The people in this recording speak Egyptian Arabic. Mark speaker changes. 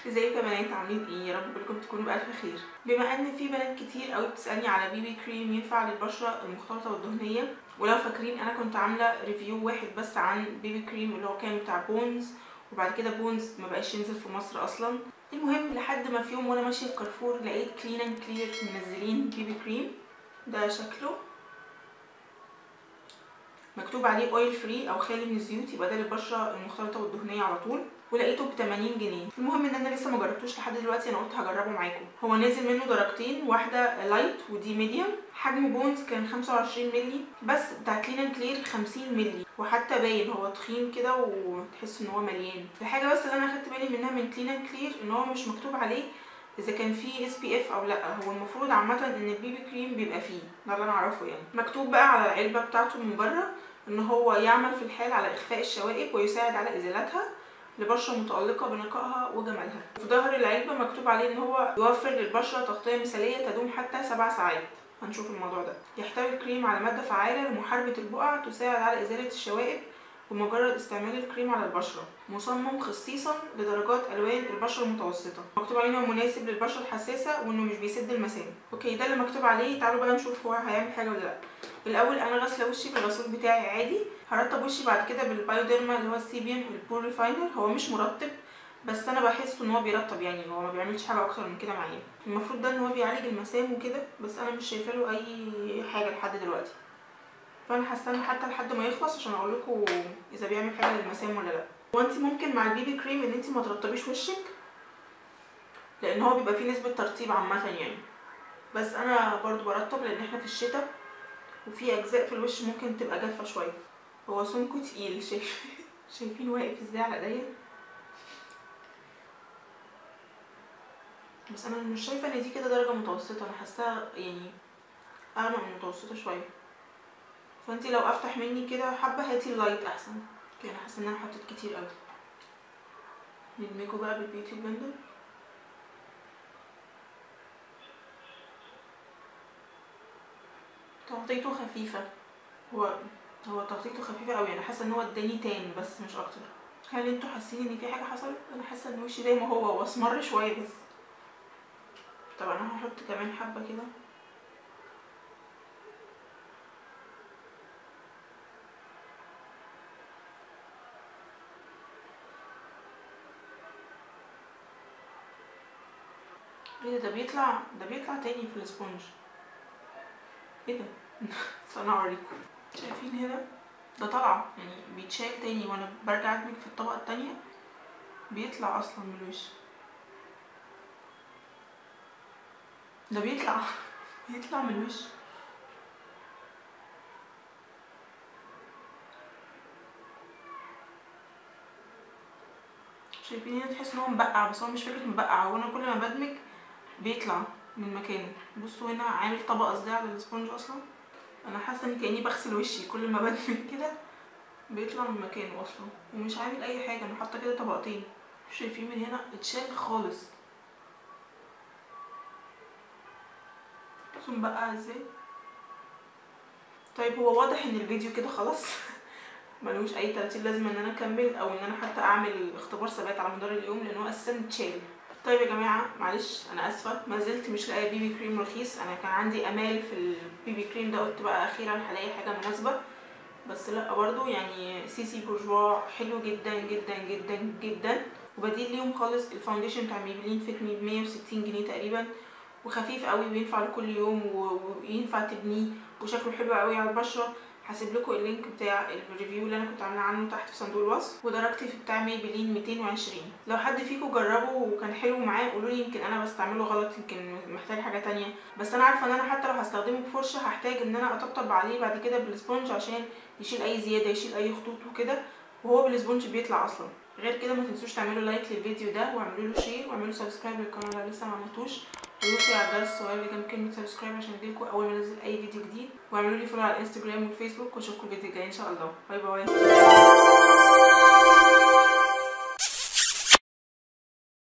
Speaker 1: ازيكم يا بنات عاملين ايه يا رب كلكم تكونوا بالف خير بما ان في بنات كتير قوي بتسالني على بيبي كريم ينفع للبشره المختلطه والدهنيه ولو فاكرين انا كنت عامله ريفيو واحد بس عن بيبي كريم اللي هو كان بتاع بونز وبعد كده بونز ما بقاش ينزل في مصر اصلا المهم لحد ما في يوم وانا ماشيه في كارفور لقيت كلين اند كلير منزلين بيبي كريم ده شكله مكتوب عليه اويل فري او خالي من الزيوت يبقى ده للبشره المختلطه والدهنيه على طول ولقيته ب 80 جنيه المهم ان انا لسه ما جربتوش لحد دلوقتي انا قلت هجربه معاكم هو نازل منه درجتين واحده لايت ودي ميديوم حجم بونز كان 25 مللي بس بتاع كلين اند كلير 50 مللي وحتى باين هو تخين كده وتحس ان هو مليان الحاجه بس اللي انا اخدت بالي منها من كلين اند كلير ان هو مش مكتوب عليه اذا كان فيه اس بي اف او لا هو المفروض عامه ان البيبي كريم بيبقى فيه ده اللي انا اعرفه يعني مكتوب بقى على العلبه بتاعته من بره ان هو يعمل في الحال على اخفاء الشوائب ويساعد على ازالتها لبشره متالقه بنقائها وجمالها في ظهر العلبه مكتوب عليه ان هو يوفر للبشره تغطيه مثاليه تدوم حتى سبع ساعات هنشوف الموضوع ده يحتوي الكريم على ماده فعاله لمحاربه البقع تساعد على ازاله الشوائب بمجرد استعمال الكريم على البشرة مصمم خصيصا لدرجات الوان البشرة المتوسطة مكتوب عليه انه مناسب للبشرة الحساسة وانه مش بيسد المسام اوكي ده اللي مكتوب عليه تعالوا بقى نشوف هو هيعمل حاجة ولا لا الاول انا غاسله وشي بالغسول بتاعي عادي هرطب وشي بعد كده بالبايوديرما اللي هو السيبيوم البور ريفاينر هو مش مرطب بس انا بحس ان هو بيرطب يعني هو ما بيعملش حاجه اكتر من كده معايا المفروض ده ان هو بيعالج المسام وكده بس انا مش شايفه له اي حاجه لحد دلوقتي فانا هستنى حتى لحد ما يخلص عشان اقول لكم اذا بيعمل حاجه للمسام ولا لا هو انت ممكن مع البيبي كريم ان انت ما ترطبيش وشك لان هو بيبقى فيه نسبه ترطيب عامه يعني بس انا برضو برطب لان احنا في الشتاء وفي اجزاء في الوش ممكن تبقى جافه شويه هو سمكه تقيل شايف شايفين واقف ازاي على ايديا بس انا مش شايفه ان دي كده درجه متوسطه انا حاساها يعني اغمق من المتوسطه شويه فانتي لو افتح مني كده حبه هاتي اللايت احسن انا حاسه ان انا حطيت كتير قوي ندمجه بقى بالبيوتي بلندر تغطيته خفيفه هو هو تغطيته خفيفه قوي انا حاسه ان هو اداني تاني بس مش اكتر هل انتوا حاسين ان في حاجه حصلت انا حاسه ان وشي زي ما هو هو اسمر شويه بس طب انا هحط كمان حبه كده ايه ده ده بيطلع ده بيطلع تاني في الاسبونج ايه ده استنى اوريكم شايفين هنا ده طلع يعني بيتشال تاني وانا برجع ادمج في الطبقه التانية بيطلع اصلا من الوش ده بيطلع بيطلع من الوش شايفين هنا تحس ان هو مبقع بس هو مش فكره مبقع هو انا كل ما بدمج بيطلع من مكانه بصوا هنا عامل طبقه صداع على الاسبونج اصلا انا حاسه ان كاني بغسل وشي كل ما بدمج كده بيطلع من مكانه اصلا ومش عامل اي حاجه انا حاطه كده طبقتين شايفين من هنا اتشال خالص بصوا مبقع ازاي طيب هو واضح ان الفيديو كده خلاص ملوش اي ترتيب لازم ان انا اكمل او ان انا حتى اعمل اختبار ثبات على مدار اليوم لان هو اساسا اتشال طيب يا جماعه معلش انا اسفه ما زلت مش لاقيه بيبي كريم رخيص انا كان عندي امال في البيبي كريم ده قلت بقى اخيرا هلاقي حاجه مناسبه بس لا برضو يعني سي سي بورجوا حلو جدا جدا جدا جدا وبديل ليهم خالص الفاونديشن بتاع ميبلين فيت مي ب 160 جنيه تقريبا وخفيف قوي وينفع لكل يوم وينفع تبنيه وشكله حلو قوي على البشره هسيب لكم اللينك بتاع الريفيو اللي انا كنت عامله عنه تحت في صندوق الوصف ودرجتي في بتاع ميبلين 220 لو حد فيكم جربه وكان حلو معاه قولوا لي يمكن انا بستعمله غلط يمكن محتاج حاجه تانية بس انا عارفه ان انا حتى لو هستخدمه بفرشه هحتاج ان انا اطبطب عليه بعد كده بالسبونج عشان يشيل اي زياده يشيل اي خطوط وكده وهو بالسبونج بيطلع اصلا غير كده ما تنسوش تعملوا لايك للفيديو ده واعملوا له شير واعملوا سبسكرايب للقناه لو لسه ما عملتوش ودوسوا على الجرس الصغير اللي جنب كلمه سبسكرايب عشان يجيلكوا اول ما انزل اي فيديو جديد واعملوا لي فولو على الانستجرام والفيسبوك واشوفكم الفيديو الجاي ان شاء الله باي باي